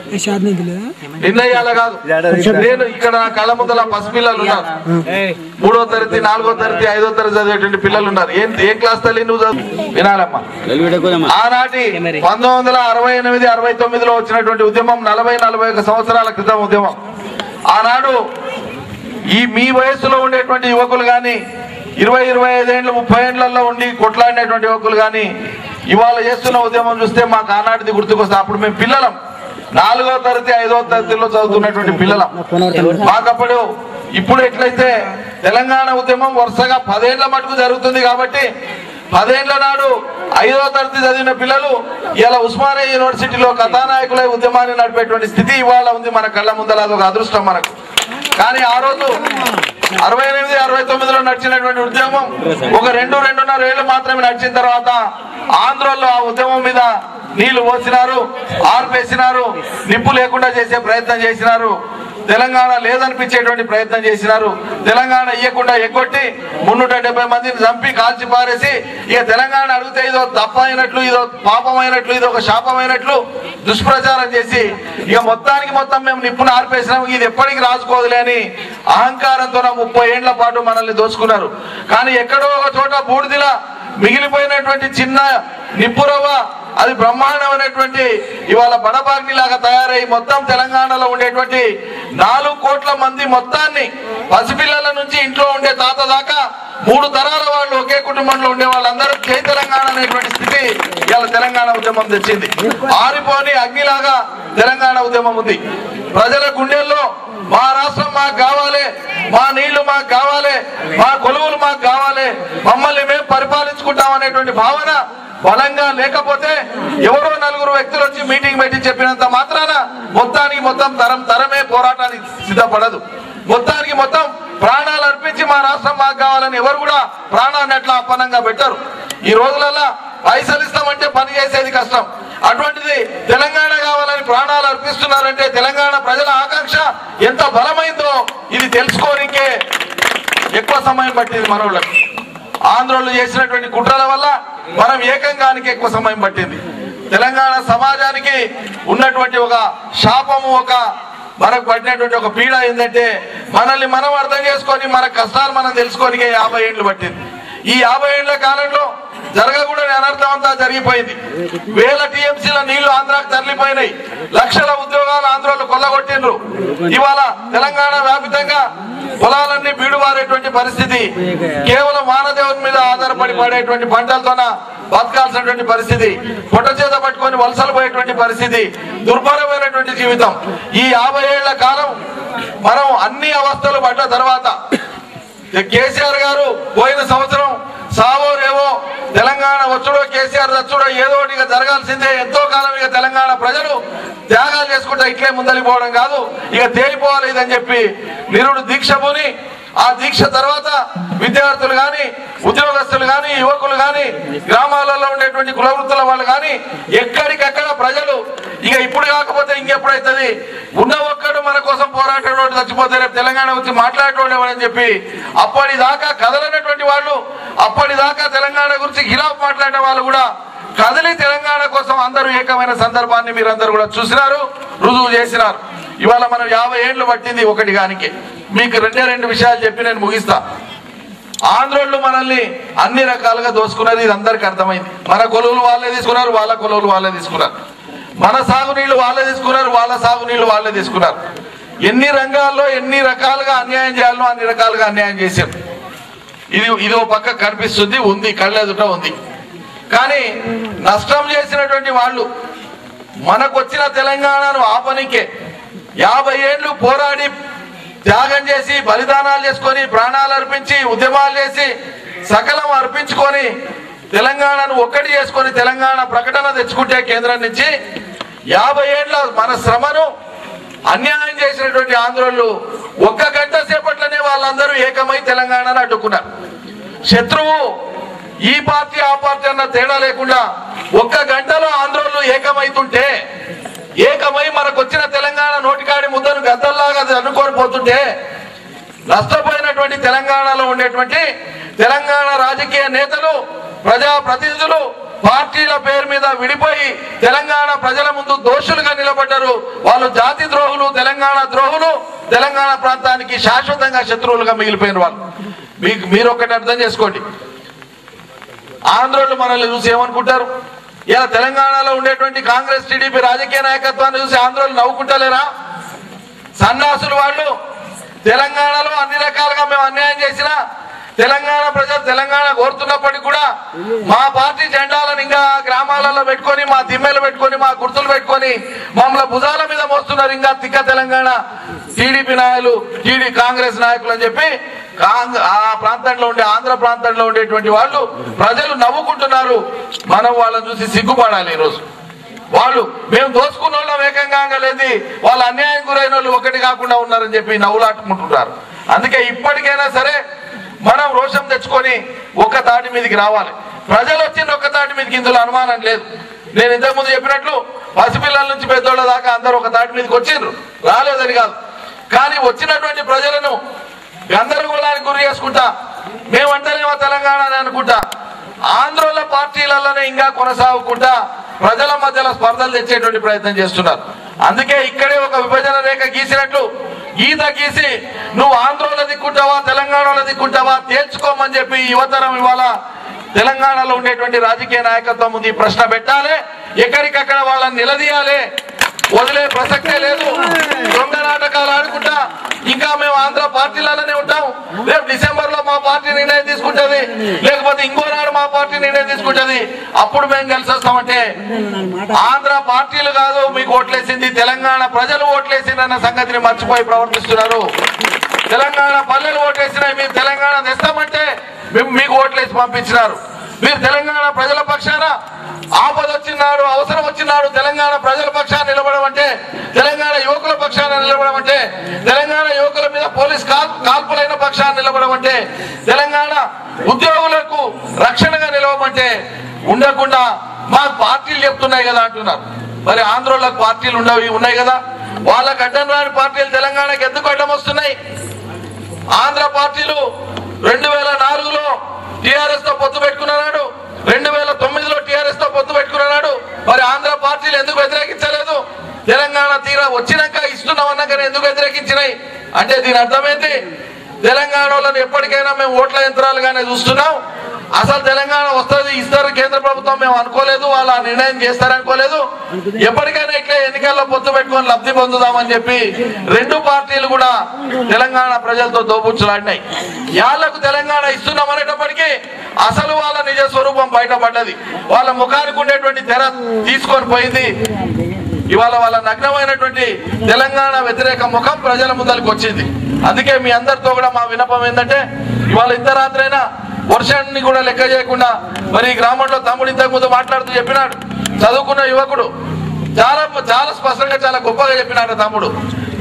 నిర్ణయాలు కాదు నేను ఇక్కడ నా కళ్ళ ముందల పసిపిల్లలు ఉన్నారు మూడో తరగతి నాలుగో తరగతి ఐదో తరగతి చదివేటువంటి పిల్లలు ఉన్నారు ఏం ఏ క్లాస్ తల్లి నువ్వు చదువు వినాలమ్మా ఆనాటి పంతొమ్మిది వందల అరవై ఎనిమిది అరవై తొమ్మిదిలో వచ్చినటువంటి ఉద్యమం నలభై నలభై ఒక సంవత్సరాల క్రితం ఉద్యమం ఆనాడు ఈ మీ వయస్సులో ఉండేటువంటి యువకులు కానీ ఇరవై ఇరవై ఐదేళ్ళు ముప్పై ఏళ్లలో ఉండి కొట్లాడినటువంటి యువకులు కానీ ఇవాళ చేస్తున్న ఉద్యమం చూస్తే మాకు ఆనాటిది గుర్తుకొస్తుంది అప్పుడు మేము పిల్లలం నాలుగో తరగతి ఐదో తరగతిలో చదువుతున్నటువంటి పిల్లలం మాకప్పుడు ఇప్పుడు ఎట్లయితే తెలంగాణ ఉద్యమం వరుసగా పదేళ్ల మటుకు జరుగుతుంది కాబట్టి పదేళ్ల నాడు ఐదో తరగతి చదివిన పిల్లలు ఇలా ఉస్మానియా యూనివర్సిటీలో కథానాయకులై ఉద్యమాన్ని నడిపేటువంటి స్థితి ఇవాళ ఉంది మన కళ్ళ ముందర అదొక అదృష్టం మనకు కానీ ఆ రోజు అరవై ఎనిమిది అరవై తొమ్మిదిలో నడిచినటువంటి ఉద్యమం ఒక రెండు రెండున్నర ఏళ్ళు మాత్రమే నడిచిన తర్వాత ఆంధ్రలో ఆ ఉద్యమం మీద నీళ్లు పోసినారు ఆర్పేసినారు నిప్పు లేకుండా చేసే ప్రయత్నం చేసినారు తెలంగాణ లేదనిపించేటువంటి ప్రయత్నం చేసినారు తెలంగాణ ఇయ్యకుండా ఎగ్గొట్టి మున్నూట డెబ్బై మందిని చంపి కాల్చి పారేసి ఇక తెలంగాణ అడిగితే ఇదో తప్ప అయినట్లు ఇదో పాపమైనట్లు ఇదో ఒక శాపమైనట్లు దుష్ప్రచారం చేసి ఇక మొత్తానికి మొత్తం మేము నిప్పును ఆర్పేసినాం ఇది ఎప్పటికి రాసుకోదులే అని అహంకారంతో ముప్పై ఏండ్ల పాటు మనల్ని దోచుకున్నారు కానీ ఎక్కడో ఒక చోట బూడిదిల మిగిలిపోయినటువంటి చిన్న నిప్పురవ్వ అది బ్రహ్మాండమైనటువంటి ఇవాళ బడబాగ్ని లాగా తయారై మొత్తం తెలంగాణలో ఉండేటువంటి నాలుగు కోట్ల మంది మొత్తాన్ని పసిపిల్లల నుంచి ఇంట్లో ఉండే తాత దాకా మూడు తరాల వాళ్ళు ఒకే కుటుంబంలో ఉండే వాళ్ళందరూ జై తెలంగాణ అనేటువంటి స్థితి ఇవాళ తెలంగాణ ఉద్యమం తెచ్చింది ఆరిపోని అగ్నిలాగా తెలంగాణ ఉద్యమం ఉంది ప్రజల గుండెల్లో మా రాష్ట్రం మాకు కావాలి మా నీళ్లు మాకు కావాలి మా కొలువులు మాకు కావాలి మమ్మల్ని మేము పరిపాలించుకుంటాం అనేటువంటి భావన బలంగా లేకపోతే ఎవరో నలుగురు వ్యక్తులు వచ్చి మీటింగ్ పెట్టి చెప్పినంత మాత్రాన మొత్తానికి మొత్తం తరం తరమే పోరాటానికి సిద్ధపడదు మొత్తానికి మొత్తం ప్రాణాలు అర్పించి మా రాష్ట్రం మాకు కావాలని ఎవరు కూడా ప్రాణాన్ని అట్లా అప్పనంగా పెట్టరు ఈ రోజులలో పైసలు ఇస్తామంటే పని చేసేది కష్టం అటువంటిది తెలంగాణ కావాలని ప్రాణాలు అర్పిస్తున్నారంటే తెలంగాణ ప్రజల ఆకాంక్ష ఎంత బలమైందో ఇది తెలుసుకోనికే ఎక్కువ సమయం పట్టింది మనోళ్ళకి ఆంధ్రోళ్ళు చేసినటువంటి కుట్రల వల్ల మనం ఏకంగానికి ఎక్కువ సమయం పట్టింది తెలంగాణ సమాజానికి ఉన్నటువంటి ఒక శాపము ఒక మనకు పడినటువంటి ఒక పీడ ఏంటంటే మనల్ని మనం అర్థం చేసుకొని మన కష్టాలు మనం తెలుసుకొని యాభై ఏళ్ళు పట్టింది ఈ యాభై ఏళ్ల కాలంలో జరగకూడని అనర్థం అంతా జరిగిపోయింది వేల టీఎంసీల నీళ్లు ఆంధ్రాకు తరలిపోయినాయి లక్షల ఉద్యోగాలు ఆంధ్రలో కొల్లగొట్టిండ్రు ఇవాళ తెలంగాణ వ్యాపితంగా పొలాలన్నీ బీడువారేటువంటి పరిస్థితి కేవలం వానదేవుని మీద ఆధారపడి పడేటువంటి పంటలతోన బతకాల్సినటువంటి పరిస్థితి పొట్ట చేత పట్టుకొని వలసలు పోయేటువంటి పరిస్థితి దుర్భరమైనటువంటి జీవితం ఈ యాభై ఏళ్ల కాలం మనం అన్ని అవస్థలు పడ్డ తర్వాత కేసీఆర్ గారు పోయిన సంవత్సరం సావో రేవో తెలంగాణ వచ్చుడో కేసీఆర్ వచ్చుడో ఏదో ఒకటి ఇక జరగాల్సిందే ఎంతో కాలం ఇక తెలంగాణ ప్రజలు త్యాగాలు చేసుకుంటా ఇట్లే ముందలిపోవడం కాదు ఇక తేలిపోవాలి ఇదని చెప్పి నిరుడు దీక్ష పూని ఆ దీక్ష తర్వాత విద్యార్థులు గాని ఉద్యోగస్తులు గాని యువకులు గాని గ్రామాలలో ఉండేటువంటి కులవృత్తుల వాళ్ళు గాని ఎక్కడికక్కడ ప్రజలు ఇక ఇప్పుడు కాకపోతే ఇంకెప్పుడైతుంది ఉన్న ఒక్కడు మన కోసం పోరాటోడు చచ్చిపోతే రేపు తెలంగాణ వచ్చి మాట్లాడేటోడు ఎవరని చెప్పి అప్పటిదాకా కదలనటువంటి వాళ్ళు అప్పటిదాకా తెలంగాణ గురించి గిరాఫ్ మాట్లాడిన వాళ్ళు కూడా కదిలి తెలంగాణ కోసం అందరూ ఏకమైన సందర్భాన్ని మీరందరూ కూడా చూసినారు రుజువు చేసినారు ఇవాళ మనం యాభై ఏళ్ళు పట్టింది ఒకటి గానికి మీకు రెండే రెండు విషయాలు చెప్పి నేను ముగిస్తా ఆంధ్రోళ్ళు మనల్ని అన్ని రకాలుగా దోసుకున్నారు ఇది అందరికి అర్థమైంది మన కొలువులు వాళ్ళే తీసుకున్నారు వాళ్ళ కొలువులు వాళ్ళే తీసుకున్నారు మన సాగునీళ్లు వాళ్ళే తీసుకున్నారు వాళ్ళ సాగునీళ్లు వాళ్ళే తీసుకున్నారు ఎన్ని రంగాల్లో ఎన్ని రకాలుగా అన్యాయం చేయాలో అన్ని రకాలుగా అన్యాయం చేశారు ఇది ఇది ఓ పక్క కనిపిస్తుంది ఉంది కళ్ళెదుట ఉంది కానీ నష్టం చేసినటువంటి వాళ్ళు మనకొచ్చిన తెలంగాణను ఆపనికే యాభై ఏళ్ళు పోరాడి త్యాగం చేసి బలిదానాలు చేసుకొని ప్రాణాలు అర్పించి ఉద్యమాలు చేసి సకలం అర్పించుకొని తెలంగాణను ఒక్కటి చేసుకొని తెలంగాణ ప్రకటన తెచ్చుకుంటే కేంద్రం నుంచి యాభై ఏళ్ళ మన శ్రమను అన్యాయం చేసినటువంటి ఆంధ్రోళ్ళు ఒక్క గంట సేపట్లోనే వాళ్ళందరూ ఏకమై తెలంగాణను అడ్డుకున్నారు శత్రువు ఈ పార్టీ ఆ పార్టీ అన్న తేడా లేకుండా ఒక్క గంటలో ఆంధ్రోళ్ళు ఏకమైతుంటే ఏకమై మనకు వచ్చిన తెలంగాణ నోటికాడి ముద్దను గద్దల్లాగా అనుకొని పోతుంటే నష్టపోయినటువంటి తెలంగాణలో ఉండేటువంటి తెలంగాణ రాజకీయ నేతలు ప్రజా ప్రతినిధులు పార్టీల పేరు మీద విడిపోయి తెలంగాణ ప్రజల ముందు దోషులుగా నిలబడ్డారు వాళ్ళు జాతి ద్రోహులు తెలంగాణ ద్రోహులు తెలంగాణ ప్రాంతానికి శాశ్వతంగా శత్రువులుగా మిగిలిపోయిన వాళ్ళు మీకు మీరు ఒకటి అర్థం చేసుకోండి ఆంధ్రోళ్ళు మనల్ని చూసి ఏమనుకుంటారు ఇలా తెలంగాణలో ఉండేటువంటి కాంగ్రెస్ టీడీపీ రాజకీయ నాయకత్వాన్ని చూసి ఆంధ్రోళ్ళు నవ్వుకుంటలేరా సన్నాసులు వాళ్ళు తెలంగాణలో అన్ని రకాలుగా మేము అన్యాయం చేసినా తెలంగాణ ప్రజలు తెలంగాణ కోరుతున్నప్పటికీ కూడా మా పార్టీ జెండాలను ఇంకా గ్రామాలలో పెట్టుకొని మా దిమ్మెలు పెట్టుకొని మా గుర్తులు పెట్టుకొని మమ్మల్ని భుజాల మీద మోస్తున్నారు ఇంకా తిక్క తెలంగాణ టీడీపీ నాయకులు టీడీ కాంగ్రెస్ నాయకులు అని చెప్పి కాంగ్ ఆ ప్రాంతంలో ఉండే ఆంధ్ర ప్రాంతంలో ఉండేటువంటి వాళ్ళు ప్రజలు నవ్వుకుంటున్నారు మనం వాళ్ళని చూసి సిగ్గుపడాలి ఈరోజు వాళ్ళు మేము దోచుకున్న వాళ్ళం ఏకంగా లేదు వాళ్ళు అన్యాయం గురైన వాళ్ళు ఒకటి కాకుండా ఉన్నారని చెప్పి నవ్వులాటుకుంటున్నారు అందుకే ఇప్పటికైనా సరే మనం రోషం తెచ్చుకొని ఒక్క తాటి మీదకి రావాలి ప్రజలు వచ్చిన ఒక్క తాటి మీదకి ఇందులో అనుమానం లేదు నేను ఇంతకుముందు చెప్పినట్లు పసిపిల్లల నుంచి పెద్దోళ్ళ దాకా అందరూ ఒక తాటి మీదకి వచ్చిండ్రు రాలేదని కాదు కానీ వచ్చినటువంటి ప్రజలను గందరగోళానికి గురి చేసుకుంటా మేమంటేనేమో తెలంగాణ అని అనుకుంటా ఆంధ్రోల పార్టీలలోనే ఇంకా కొనసాగుకుంటా ప్రజల మధ్యలో స్పర్ధలు తెచ్చేటువంటి ప్రయత్నం చేస్తున్నారు అందుకే ఇక్కడే ఒక విభజన రేఖ గీసినట్లు గీత గీసి నువ్వు ఆంధ్రోలో దిక్కుంటావా తెలంగాణలో దిక్కుంటావా తేల్చుకోమని చెప్పి ఈ యువతరం ఇవాళ తెలంగాణలో ఉండేటువంటి రాజకీయ నాయకత్వం ముందు ఈ ప్రశ్న పెట్టాలి ఎక్కడికక్కడ వాళ్ళని నిలదీయాలి వదిలే ప్రసక్తే లేదు దొంగ నాటకాలు ఆడుకుంటా ఇంకా మేము ఆంధ్ర పార్టీలలోనే ఉంటాం రేపు డిసెంబర్ లో మా పార్టీ నిర్ణయం తీసుకుంటది లేకపోతే ఇంకో నాడు మా పార్టీ నిర్ణయం తీసుకుంటది అప్పుడు మేము కలిసి వస్తామంటే ఆంధ్ర పార్టీలు కాదు మీకు ఓట్లేసింది తెలంగాణ ప్రజలు ఓట్లేసింది అన్న సంగతిని మర్చిపోయి ప్రవర్తిస్తున్నారు తెలంగాణ పల్లెలు ఓటేసినాయి మీరు తెలంగాణ తెస్తామంటే మేము మీకు ఓట్లేసి పంపించినారు మీరు తెలంగాణ ప్రజల పక్షాన ఆపద వచ్చినాడు అవసరం వచ్చినాడు తెలంగాణ ప్రజల పక్షాన నిలబడమంటే తెలంగాణ యువకుల పక్షాన నిలబడమంటే తెలంగాణ యువకుల మీద పోలీస్ కాల్- కాల్పులైన పక్షాన నిలబడమంటే తెలంగాణ ఉద్యోగులకు రక్షణగా నిలవమంటే ఉండకుండా మా పార్టీలు చెప్తున్నాయి కదా అంటున్నారు మరి ఆంధ్రోళ్ళకు పార్టీలు ఉండవు ఉన్నాయి కదా వాళ్ళకి అడ్డం రాని పార్టీలు తెలంగాణకి ఎందుకు అడ్డం వస్తున్నాయి ఆంధ్ర పార్టీలు రెండు వేల నాలుగులో టిఆర్ఎస్ తో పొత్తు పెట్టుకున్నాడు రెండు వేల తొమ్మిదిలో టిఆర్ఎస్ తో పొత్తు పెట్టుకున్నాడు మరి ఆంధ్ర పార్టీలు ఎందుకు వ్యతిరేకించలేదు తెలంగాణ తీరా వచ్చినాక ఇస్తున్నామన్నాకనే ఎందుకు వ్యతిరేకించినాయి అంటే దీని అర్థమైంది తెలంగాణ వాళ్ళని ఎప్పటికైనా మేము ఓట్ల యంత్రాలుగానే చూస్తున్నాం అసలు తెలంగాణ వస్తుంది ఇస్తారు కేంద్ర ప్రభుత్వం మేము అనుకోలేదు వాళ్ళు ఆ నిర్ణయం చేస్తారనుకోలేదు ఎప్పటికైనా ఇట్లా ఎన్నికల్లో పొత్తు పెట్టుకొని లబ్ధి పొందుదామని చెప్పి రెండు పార్టీలు కూడా తెలంగాణ ప్రజలతో దోపుచ్చులాడినాయి యాళ్లకు తెలంగాణ ఇస్తున్నాం అనేటప్పటికీ అసలు వాళ్ళ నిజ స్వరూపం బయటపడ్డది వాళ్ళ ముఖానికి ఉండేటువంటి తెర తీసుకొని పోయింది ఇవాళ వాళ్ళ నగ్నమైనటువంటి తెలంగాణ వ్యతిరేక ముఖం ప్రజల ముందరికి వచ్చింది అందుకే మీ అందరితో కూడా మా వినపం ఏంటంటే ఇవాళ ఇంత రాత్రైనా వర్షాన్ని కూడా లెక్క చేయకుండా మరి ఈ గ్రామంలో తమ్ముడు ఇంతకు ముందు మాట్లాడుతూ చెప్పినాడు చదువుకున్న యువకుడు చాలా చాలా స్పష్టంగా చాలా గొప్పగా చెప్పినాడు తమ్ముడు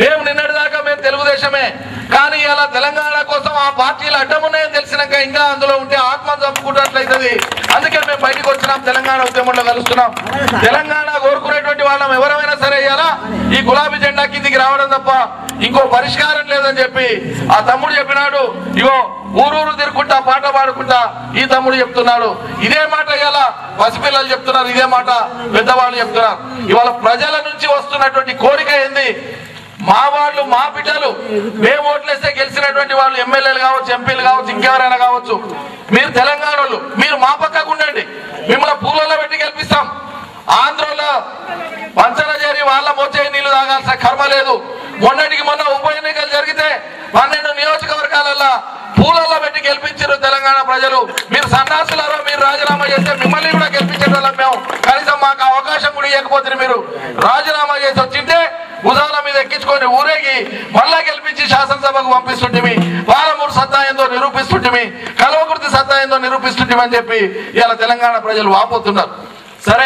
మేము నిన్నటి దాకా మేము తెలుగుదేశమే కానీ ఇలా తెలంగాణ కోసం ఆ పార్టీలు అడ్డం ఉన్నాయని తెలిసినాక ఇంకా అందులో ఉంటే ఆత్మ చంపుకుంటున్నట్లయితది అందుకే మేము బయటకు వచ్చినాం తెలంగాణ ఉద్యమంలో కలుస్తున్నాం తెలంగాణ కోరుకునేటువంటి వాళ్ళం ఎవరైనా సరే ఇయ్యాలా ఈ గులాబీ జెండా కిందికి రావడం తప్ప ఇంకో పరిష్కారం లేదని చెప్పి ఆ తమ్ముడు చెప్పినాడు ఇగో ఊరూరు తిరుక్కుంటా పాట పాడుకుంటా ఈ తమ్ముడు చెప్తున్నాడు ఇదే మాట ఇవాళ పసిపిల్లలు చెప్తున్నారు ఇదే మాట పెద్దవాళ్ళు చెప్తున్నారు ఇవాళ ప్రజల నుంచి వస్తున్నటువంటి కోరిక ఏంది మా వాళ్ళు మా బిడ్డలు మేము ఓట్లేస్తే గెలిచినటువంటి వాళ్ళు ఎమ్మెల్యేలు కావచ్చు ఎంపీలు కావచ్చు ఇంకెవరైనా కావచ్చు మీరు తెలంగాణ వాళ్ళు మీరు మా పక్కకు ఉండండి మిమ్మల్ని పూలలో పెట్టి గెలిపిస్తాం ఆంధ్రలో పంచన చేరి వాళ్ళ మోచే నీళ్లు తాగాల్సిన కర్మ లేదు మొన్నటికి మొన్న ఉప ఎన్నికలు జరిగితే పన్నెండు నియోజకవర్గాలలో పూలలో పెట్టి గెలిపించారు తెలంగాణ ప్రజలు మీరు సన్నాసులారో మీరు రాజీనామా చేస్తే మిమ్మల్ని కూడా గెలిపించేటోళ్ళం మేము కనీసం మాకు అవకాశం కూడా ఇవ్వకపోతే మీరు రాజీనామా చేసి వచ్చింటే భుజాల మీద ఎక్కించుకొని ఊరేగి మళ్ళా గెలిపించి శాసనసభకు పంపిస్తుంటిమి పాలమూరు సత్తా ఏందో నిరూపిస్తుంటిమి కల్వకుర్తి సత్తా ఏందో నిరూపిస్తుంటిమి అని చెప్పి ఇలా తెలంగాణ ప్రజలు వాపోతున్నారు సరే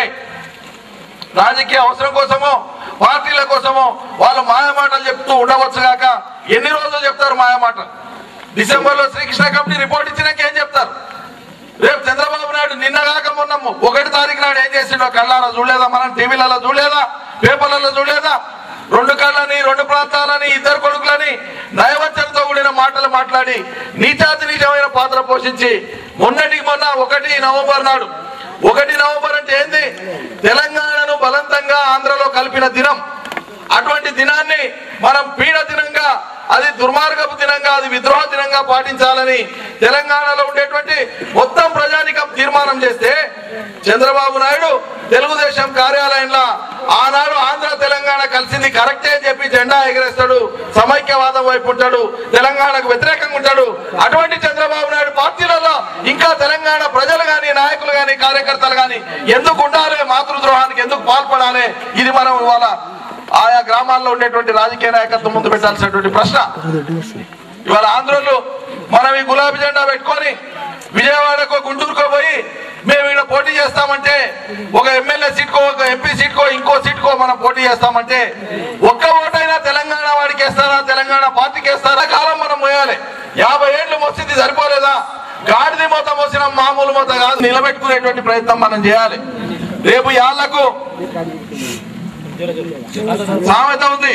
రాజకీయ అవసరం కోసమో పార్టీల కోసమో వాళ్ళు మాయమాటలు చెప్తూ ఉండవచ్చు కాక ఎన్ని రోజులు చెప్తారు మాయమాటలు డిసెంబర్ లో శ్రీకృష్ణ కమిటీ రిపోర్ట్ ఇచ్చినాక ఏం చెప్తారు రేపు చంద్రబాబు నాయుడు నిన్న కాక మొన్న ఒకటి తారీఖు నాడు ఏం చేసిండో కళ్ళారా చూడలేదా మనం టీవీలలో చూడలేదా పేపర్లలో చూడలేదా రెండు కళ్ళని రెండు ప్రాంతాలని ఇద్దరు కొడుకులని నయవంచనతో కూడిన మాటలు మాట్లాడి నీచాతి నీచమైన పాత్ర పోషించి మొన్నటికి మొన్న ఒకటి నవంబర్ నాడు ఒకటి నవంబర్ అంటే ఏంది తెలంగాణను బలవంతంగా ఆంధ్రలో కలిపిన దినం అటువంటి దినాన్ని మనం పీడ దినంగా అది దుర్మార్గపు దినంగా అది విద్రోహ దినంగా పాటించాలని తెలంగాణలో ఉండేటువంటి మొత్తం ప్రజానికం తీర్మానం చేస్తే చంద్రబాబు నాయుడు తెలుగుదేశం కార్యాలయంలో ఆనాడు ఆంధ్ర తెలంగాణ కలిసింది కరెక్టే అని చెప్పి జెండా ఎగరేస్తాడు సమైక్యవాదం వైపు ఉంటాడు తెలంగాణకు వ్యతిరేకంగా ఉంటాడు అటువంటి చంద్రబాబు నాయుడు పార్టీలలో ఇంకా తెలంగాణ ప్రజలు గాని నాయకులు గాని కార్యకర్తలు గాని ఎందుకు ఉండాలి మాతృద్రోహానికి ఎందుకు పాల్పడాలి ఇది మనం ఇవాళ ఆయా గ్రామాల్లో ఉండేటువంటి రాజకీయ నాయకత్వం ముందు పెట్టాల్సినటువంటి ప్రశ్న ఇవాళ ఆంధ్రులు మనం ఈ గులాబీ జెండా పెట్టుకొని విజయవాడకో గుంటూరుకో పోయి మేము ఇక్కడ పోటీ చేస్తామంటే ఒక ఎమ్మెల్యే సీట్కో ఒక ఎంపీ సీట్కో ఇంకో సీట్కో మనం పోటీ చేస్తామంటే ఒక్క ఓటైనా తెలంగాణ వాడికి వేస్తారా తెలంగాణ పార్టీకి వేస్తారా కాలం మనం మోయాలి యాభై ఏళ్ళు మోసింది సరిపోలేదా గాడిది మూత మోసిన మామూలు మూత కాదు నిలబెట్టుకునేటువంటి ప్రయత్నం మనం చేయాలి రేపు యాళ్లకు సామెత ఉంది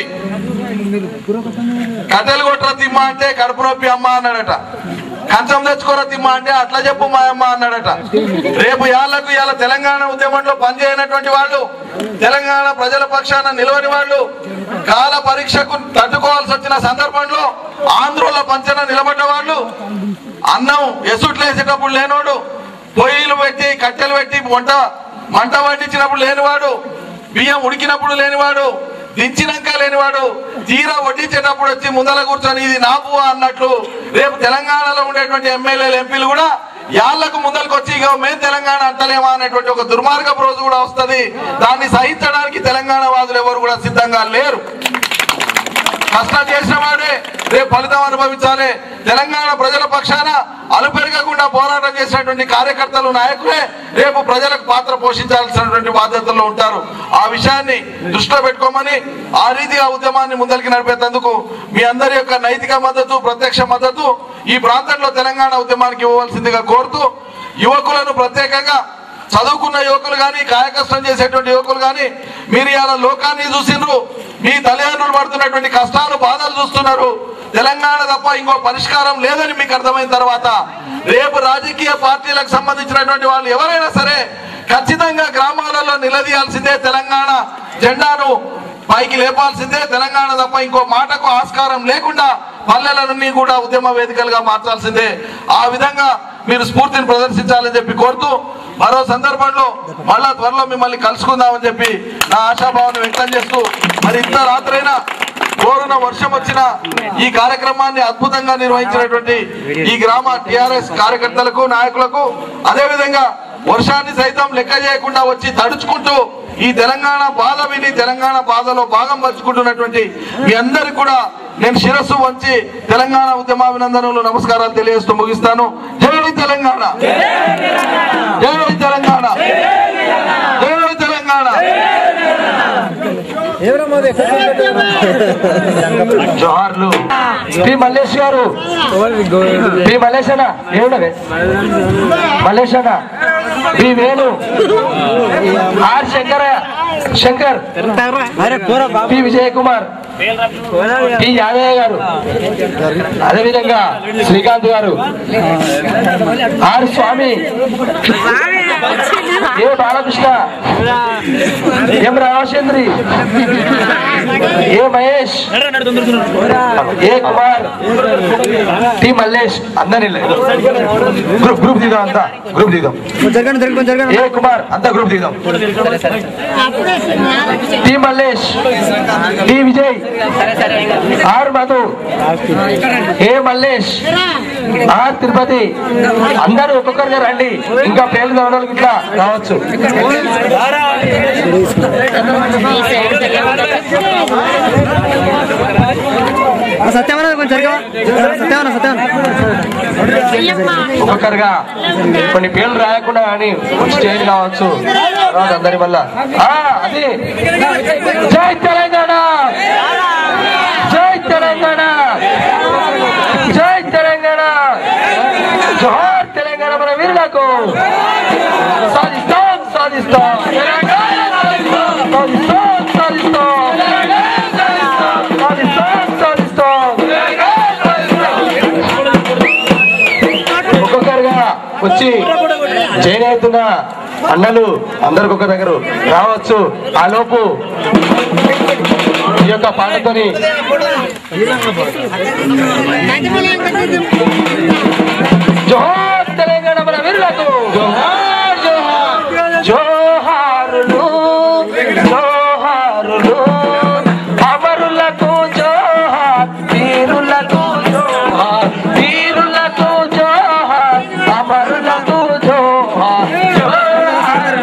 కట్టెలు కొట్టరా తిమ్మ అంటే కడుపు నొప్పి అమ్మ అన్నాడట కంచం తెచ్చుకోరా తిమ్మ అంటే అట్లా చెప్పు మా అమ్మ అన్నాడట రేపు యాళ్లకు ఇవాళ తెలంగాణ ఉద్యమంలో పనిచేయనటువంటి వాళ్ళు తెలంగాణ ప్రజల పక్షాన నిలవని వాళ్ళు కాల పరీక్షకు తట్టుకోవాల్సి వచ్చిన సందర్భంలో ఆంధ్రలో పంచన నిలబడ్డ వాళ్ళు అన్నం ఎసుట్లు వేసేటప్పుడు లేనోడు పొయ్యిలు పెట్టి కట్టెలు పెట్టి వంట మంట వండించినప్పుడు లేనివాడు బియ్యం ఉడికినప్పుడు లేనివాడు దించినాక లేనివాడు తీరా వడ్డించేటప్పుడు వచ్చి ముందల కూర్చొని ఇది నా పువ్వ అన్నట్లు రేపు తెలంగాణలో ఉండేటువంటి ఎమ్మెల్యేలు ఎంపీలు కూడా యాళ్లకు ముందలకు వచ్చి ఇక మేము తెలంగాణ అంటలేమా అనేటువంటి ఒక దుర్మార్గపు రోజు కూడా వస్తది దాన్ని సహించడానికి తెలంగాణ వాదులు ఎవరు కూడా సిద్ధంగా లేరు కష్టం చేసిన వాడే రేపు ఫలితం అనుభవించాలి తెలంగాణ ప్రజల పక్షాన అలుపెరగకుండా పోరాటం చేసినటువంటి కార్యకర్తలు నాయకులే రేపు ప్రజలకు పాత్ర పోషించాల్సినటువంటి బాధ్యతల్లో ఉంటారు ఆ విషయాన్ని దృష్టిలో పెట్టుకోమని ఆ రీతిగా ఉద్యమాన్ని ముందరికి నడిపేందుకు మీ అందరి యొక్క నైతిక మద్దతు ప్రత్యక్ష మద్దతు ఈ ప్రాంతంలో తెలంగాణ ఉద్యమానికి ఇవ్వవలసిందిగా కోరుతూ యువకులను ప్రత్యేకంగా చదువుకున్న యువకులు కానీ కాయకష్టం చేసేటువంటి యువకులు కానీ మీరు ఇలా లోకాన్ని చూసిండ్రు మీ తల్లిదండ్రులు పడుతున్నటువంటి కష్టాలు బాధలు చూస్తున్నారు తెలంగాణ తప్ప ఇంకో పరిష్కారం లేదని మీకు అర్థమైన తర్వాత రేపు రాజకీయ పార్టీలకు సంబంధించినటువంటి వాళ్ళు ఎవరైనా సరే ఖచ్చితంగా గ్రామాలలో నిలదీయాల్సిందే తెలంగాణ జెండాను పైకి లేపాల్సిందే తెలంగాణ తప్ప ఇంకో మాటకు ఆస్కారం లేకుండా పల్లెలన్నీ కూడా ఉద్యమ వేదికలుగా మార్చాల్సిందే ఆ విధంగా మీరు స్ఫూర్తిని ప్రదర్శించాలని చెప్పి కోరుతూ మరో సందర్భంలో మళ్ళా త్వరలో మిమ్మల్ని కలుసుకుందామని చెప్పి నా ఆశాభావాన్ని వ్యక్తం చేస్తూ మరి ఇంత రాత్రైనా కోరున వర్షం వచ్చిన ఈ కార్యక్రమాన్ని అద్భుతంగా నిర్వహించినటువంటి ఈ గ్రామ టిఆర్ఎస్ కార్యకర్తలకు నాయకులకు అదే విధంగా వర్షాన్ని సైతం లెక్క చేయకుండా వచ్చి తడుచుకుంటూ ఈ తెలంగాణ బాధ విని తెలంగాణ బాధలో భాగం పంచుకుంటున్నటువంటి మీ అందరికి కూడా నేను శిరస్సు వంచి తెలంగాణ ఉద్యమాభినందనలు నమస్కారాలు తెలియజేస్తూ ముగిస్తాను జై తెలంగాణ జై తెలంగాణ జై తెలంగాణ జోహార్లు పి మల్లేష్ గారు పి మల్లేష్ అన్న ఏమిడవే మల్లేష్ అన్న P Venu R Shankara Shankar P Vijay Kumar P Yadaiah గారు అదేవిధంగా శ్రీకాంత్ గారు R Swamy A Balakrishna M Ramachandri A Mahesh A Kumar T Mallesh అందరి గ్రూప్ గ్రూప్ దిగాం అంతా గ్రూప్ దిగాం జరగండి జరగండి జరగండి ఏ కుమార్ అంతా గ్రూప్ దిగాం T Mallesh T Vijay R Madhu A Mallesh R Tirupati అందరూ ఒక్కొక్కరిగా రండి ఇంకా పేర్లు చదవడానికి ఇట్లా రావచ్చు సత్యమన కొంచెం జరగవా సత్యమన సత్యమన ఒక్కొక్కరుగా కొన్ని పేర్లు రాయకుండా కానీ స్టేజ్ కావచ్చు తర్వాత అందరి వల్ల ఆ, అది జై తెలంగాణ జై తెలంగాణ జై తెలంగాణ జోహార్ తెలంగాణ మన వీరులకు సాధిస్తాం సాధిస్తాం సాధిస్తాం సాధిస్తాం సాధిస్తాం సాధిస్తాం ఒక్కొక్కరుగా వచ్చి జైన్ అవుతున్న అన్నలు అందరికి ఒక దగ్గర రావచ్చు ఆ లోపు ఈ యొక్క పాటతోని జోహార్ తెలంగాణ మన వీరులకు జోహార్ జోహార్ జోహారులు జోహారులు అమరులకు జోహార్ వీరులకు జోహార్ వీరులకు జోహార్ అమరులకు జోహార్ జోహార్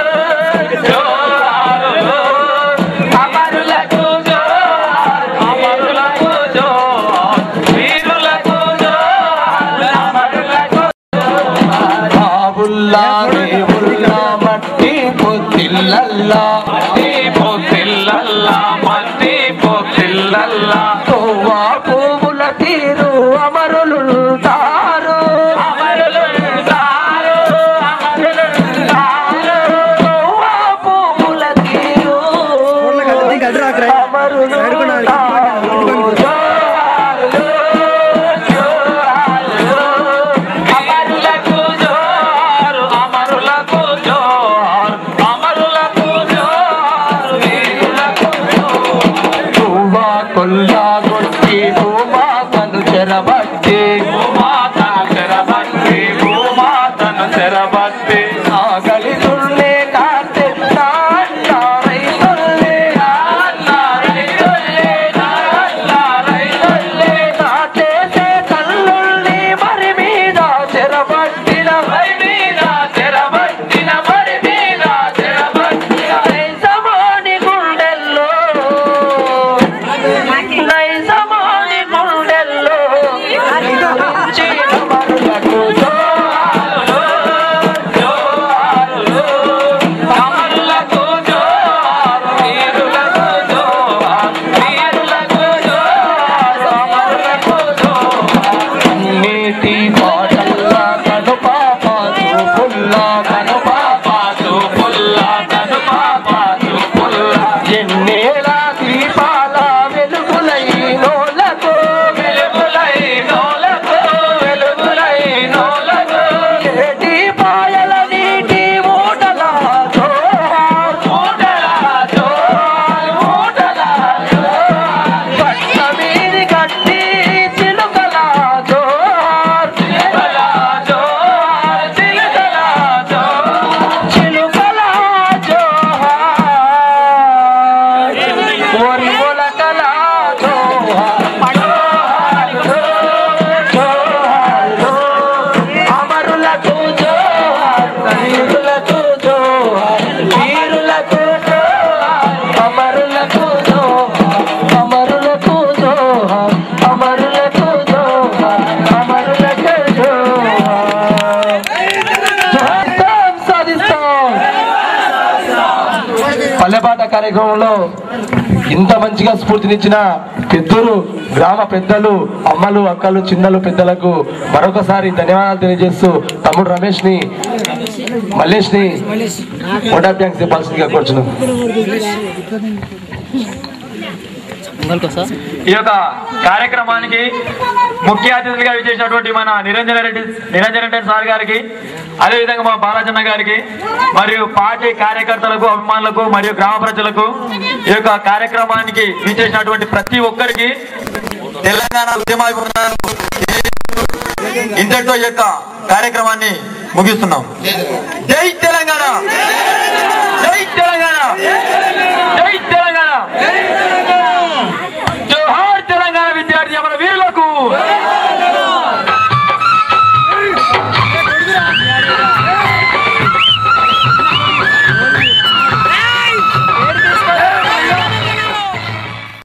జోహారులు అమరులకు జోహార్ అమరులకు జోహార్ వీరులకు జోహార్ అమరులకు బాబుల్లా దేవుల్లా మట్టి పొత్తిల్లల్లా మట్టి పొత్తిల్లల్లా మట్టి పొత్తిల్లల్లా తోవా పువ్వుల తీరు అమరులు తారు అమరులు తారు అమరులు తారు తోవా పువ్వుల తీరు దీనికి అడ్డు రాకరా అమరులు ఏడుకున్నాడు. తారు జోహారులు జోహారులు అమరులకు జోహారు అమరులకు జోహారు అమరులకు జోహారు వీరులకు జోహారు కొల్లా కొట్టి భూమాతను చెరబట్టి భూమాతను చెరబట్టి భూమాతను చెరబట్టి ఆగలి తుల్లే కాస్తే నాన్నరై తుల్లే నాన్నరై తుల్లే నాన్నరై తుల్లే నాటేసే కల్లుల్ని మరి మీద చెరబట్టిన మరి మీద చెరబట్టిన మరి మీద చెరబట్టిన సమాని గుండెల్లో నైజమాని గుండెల్లో నిలిచిన మరులకు జోహారులు, జోహారులు. అమరులకు జోహారు, వీరులకు జోహారు, వీరులకు జోహారు, అమరులకు జోహారు. నీతి పాటల్లా కనుపాప చూపుల్లా కనుపాప చూపుల్లా కనుపాప చూపుల్లా ఎన్నేళ్ళ దీపాల వెలుగులై నోలకు వెలుగులై నోలకు వెలుగులై నోలకు ఏటి పాయల నీటి మూటల జోహార్ మూటల జోహార్ మూటల జోహార్ పట్ల మీది కట్టి చిలుకల జోహార్ చిలుకల జోహార్ చిలుకల జోహార్ చిలుకల జోహార్ పల్లెపాట కార్యక్రమంలో ఇంత మంచిగా స్ఫూర్తినిచ్చిన పెద్దలు గ్రామ పెద్దలు అమ్మలు అక్కలు చిన్నలు పెద్దలకు మరొకసారి ధన్యవాదాలు తెలియజేస్తూ తమ్ముడు రమేష్ ని మల్లేష్ ని మోటా బ్యాంక్ చెప్పాల్సిందిగా కోరుచున్నాం ఈ యొక్క కార్యక్రమానికి ముఖ్య అతిథులుగా విచ్చేసినటువంటి మన నిరంజన రెడ్డి నిరంజన రెడ్డి సార్ గారికి అదేవిధంగా మా బాలచన్న గారికి మరియు పార్టీ కార్యకర్తలకు అభిమానులకు మరియు గ్రామ ప్రజలకు ఈ యొక్క కార్యక్రమానికి విచ్చేసినటువంటి ప్రతి ఒక్కరికి తెలంగాణ ఉద్యమాభిమానులకు ఇంతటితో ఈ యొక్క కార్యక్రమాన్ని ముగిస్తున్నాం జై తెలంగాణ జై తెలంగాణ